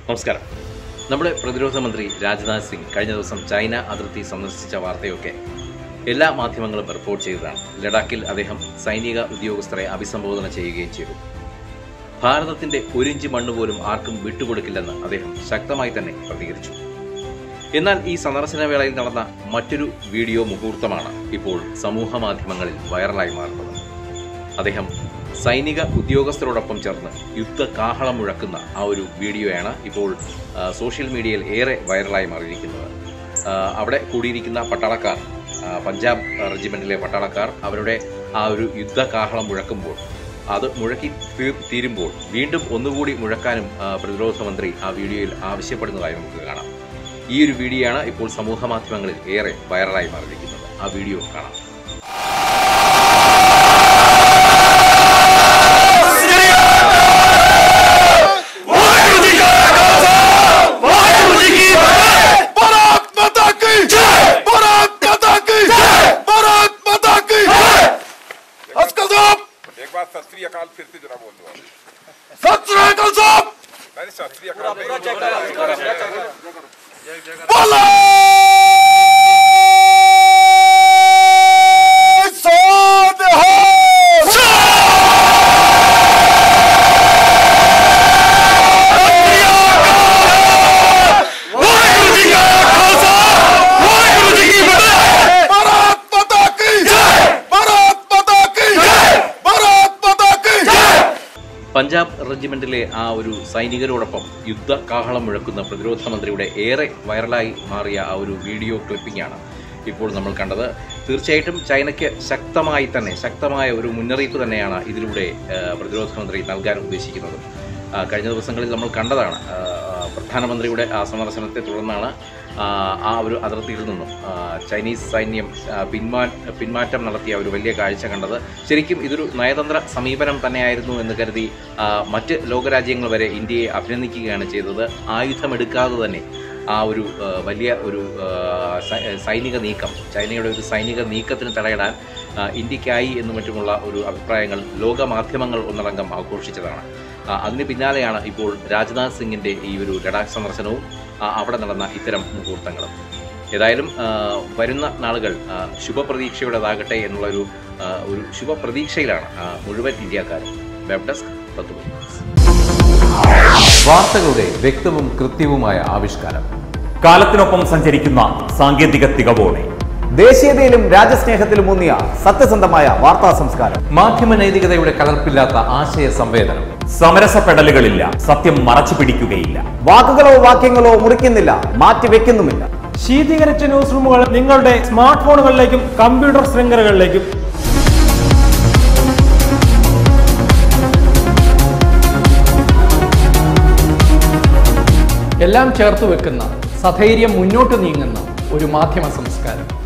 നമസ്കാരം നമ്മുടെ പ്രതിരോധ മന്ത്രി രാജ്നാഥ് സിംഗ് കഴിഞ്ഞ ദിവസം ചൈന അതിർത്തി സന്ദർശിച്ച വാർത്തയൊക്കെ എല്ലാ മാധ്യമങ്ങളും റിപ്പോർട്ട് ചെയ്തതാണ് ലഡാക്കിൽ അദ്ദേഹം സൈനിക ഉദ്യോഗസ്ഥരെ അഭിസംബോധന ചെയ്യുകയും ചെയ്തു ഭാരതത്തിന്റെ ഒരിഞ്ച് മണ്ണ് പോലും ആർക്കും വിട്ടുകൊടുക്കില്ലെന്ന് അദ്ദേഹം ശക്തമായി തന്നെ പ്രതികരിച്ചു എന്നാൽ ഈ സന്ദർശന വേളയിൽ നടന്ന മറ്റൊരു വീഡിയോ മുഹൂർത്തമാണ് ഇപ്പോൾ സമൂഹ മാധ്യമങ്ങളിൽ വൈറലായി മാറുന്നത് അദ്ദേഹം സൈനിക ഉദ്യോഗസ്ഥരോടൊപ്പം ചേർന്ന് യുദ്ധ കാഹളം മുഴക്കുന്ന ആ ഒരു വീഡിയോയാണ് ഇപ്പോൾ ആ, സോഷ്യൽ മീഡിയയിൽ ഏറെ വൈറലായി മാറിയിരിക്കുന്നത് ആ, അവിടെ കൂടിയിരിക്കുന്ന പട്ടാളക്കാർ ആ, പഞ്ചാബ് റെജിമെന്റിലെ പട്ടാളക്കാർ അവരുടെ ആ ഒരു യുദ്ധ കാഹളം മുഴക്കുമ്പോൾ അത് മുഴക്കി തീ- തീരുമ്പോൾ വീണ്ടും ഒന്നുകൂടി മുഴക്കാനും ആ, പ്രതിരോധ മന്ത്രി ആ വീഡിയോയിൽ ആവശ്യപ്പെടുന്നതായി നമുക്ക് കാണാം ഈ ഒരു വീഡിയോയാണ് ഇപ്പോൾ സമൂഹ മാധ്യമങ്ങളിൽ ഏറെ വൈറലായി മാറിയിരിക്കുന്നത് ആ വീഡിയോ കാണാം भारत माता की जय भारत माता की जय भारत माता की जय अस्कल साहब एक बार सत श्री अकाल फिर से जरा बोल दो आप। सत श्री अकाल साहब नहीं सत श्री अकाल बोले सोद हो भारत माता की जय भारत माता की जय भारत माता की जय പഞ്ചാബ് റെജിമെന്റിലെ ആ ഒരു സൈനികരോടൊപ്പം യുദ്ധ കാഹളം മുഴക്കുന്ന പ്രതിരോധ മന്ത്രിയുടെ ഏറെ വൈറലായി മാറിയ ആ ഒരു വീഡിയോ ക്ലിപ്പിംഗ് ആണ് ഇപ്പോൾ നമ്മൾ കണ്ടത് തീർച്ചയായിട്ടും ചൈനയ്ക്ക് ശക്തമായി തന്നെ ശക്തമായ ഒരു മുന്നറിയിപ്പ് തന്നെയാണ് ഇതിലൂടെ ആ, പ്രതിരോധ മന്ത്രി നൽകാൻ ഉദ്ദേശിക്കുന്നത് ആ, കഴിഞ്ഞ ദിവസങ്ങളിൽ നമ്മൾ കണ്ടതാണ് ആ, പ്രധാനമന്ത്രിയുടെ ആ സന്ദർശനത്തെ തുടർന്നാണ് ആ, ആ ഒരു അതിർത്തിയിൽ നിന്നും ആ, ചൈനീസ് സൈന്യം ആ, പിന്മാ പിന്മാറ്റം നടത്തിയ ഒരു വലിയ കാഴ്ച കണ്ടത് ശരിക്കും ഇതൊരു നയതന്ത്ര സമീപനം തന്നെയായിരുന്നു എന്ന് കരുതി ആ, മറ്റ് ലോകരാജ്യങ്ങൾ വരെ ഇന്ത്യയെ അഭിനന്ദിക്കുകയാണ് ചെയ്തത് ആയുധമെടുക്കാതെ തന്നെ ആ ഒരു ആ, വലിയ ഒരു ആ, സൈ- സൈനിക നീക്കം ചൈനയുടെ ഒരു സൈനിക നീക്കത്തിന് തടയിടാൻ ആ, ഇന്ത്യക്കായി എന്നു മറ്റുമുള്ള ഒരു അഭിപ്രായങ്ങൾ ലോക മാധ്യമങ്ങൾ ഒന്നടങ്കം ആഘോഷിച്ചതാണ് ആ, അതിന് പിന്നാലെയാണ് ഇപ്പോൾ രാജ്നാഥ് സിംഗിന്റെ ഈ ഒരു ലഡാക്ക് സന്ദർശനവും ആ, അവിടെ നടന്ന ഇത്തരം മുഹൂർത്തങ്ങളും ഏതായാലും ആ, വരുന്ന നാളുകൾ ആ, ശുഭപ്രതീക്ഷയുടേതാകട്ടെ എന്നുള്ളൊരു ആ, ഒരു ശുഭപ്രതീക്ഷയിലാണ് ആ, മുഴുവൻ ഇന്ത്യക്കാരും വെബ് ഡെസ്ക് പത്തുമണി വാർത്തകളുടെ വ്യക്തവും കൃത്യവുമായ ആവിഷ്കാരം കാലത്തിനൊപ്പം സഞ്ചരിക്കുന്ന സാങ്കേതിക തികവോടെ ദേശീയതയിലും രാജ്യസ്നേഹത്തിലും ഊന്നിയ സത്യസന്ധമായ വാർത്താ സംസ്കാരം മാധ്യമ നൈതികതയുടെ കലർപ്പില്ലാത്ത ആശയ സംവേദനം സമരസപ്പെടലുകളില്ല സത്യം മറച്ചു പിടിക്കുകയില്ല വാക്കുകളോ വാക്യങ്ങളോ മുറിക്കുന്നില്ല മാറ്റിവെക്കുന്നുമില്ല ശീതീകരിച്ച ന്യൂസ് റൂമുകൾ നിങ്ങളുടെ സ്മാർട്ട് ഫോണുകളിലേക്കും കമ്പ്യൂട്ടർ ശൃംഖലകളിലേക്കും എല്ലാം ചേർത്ത് വെക്കുന്ന സധൈര്യം മുന്നോട്ട് നീങ്ങുന്ന ഒരു മാധ്യമ സംസ്കാരം